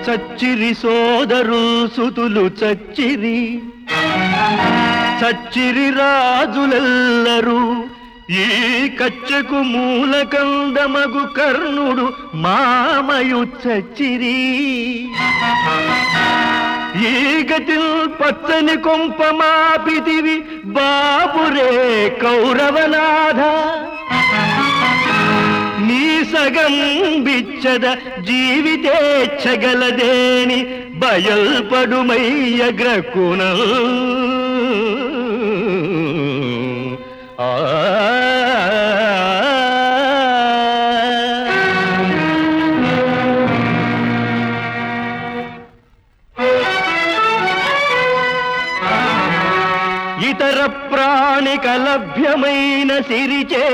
చచ్చిరి సోదరు సుతులు చచ్చిరి చచ్చిరి రాజులెల్లరు ఈ కచ్చకు మూలకందమగు కర్ణుడు మామయు చచ్చిరి ఈ గతి పచ్చని కొంపమాపితివి బాబురే కౌరవనాథ నీ సగం బిచ్చద జీవితేచ్ఛగలదేని బయల్పడుమయ్యగ్రకున ఇతర ప్రాణిక లభ్యమైన సిరిచే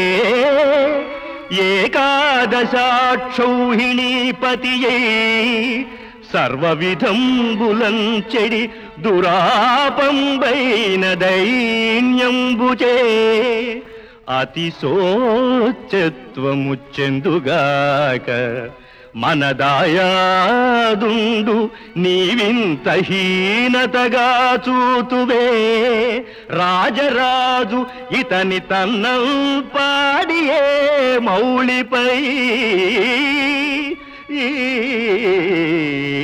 ఏకాదశాక్షౌహిణీపతియే సర్వవిధంబులం చెడి దురాపంబైన దైన్యంబుచే అతి సోచత్వముచ్చెందుగాక మనదాయాదుండు నీవింత హీనతగా చూతువే రాజరాజు ఇతని తన్నం పాడియే మౌళిపై ఈ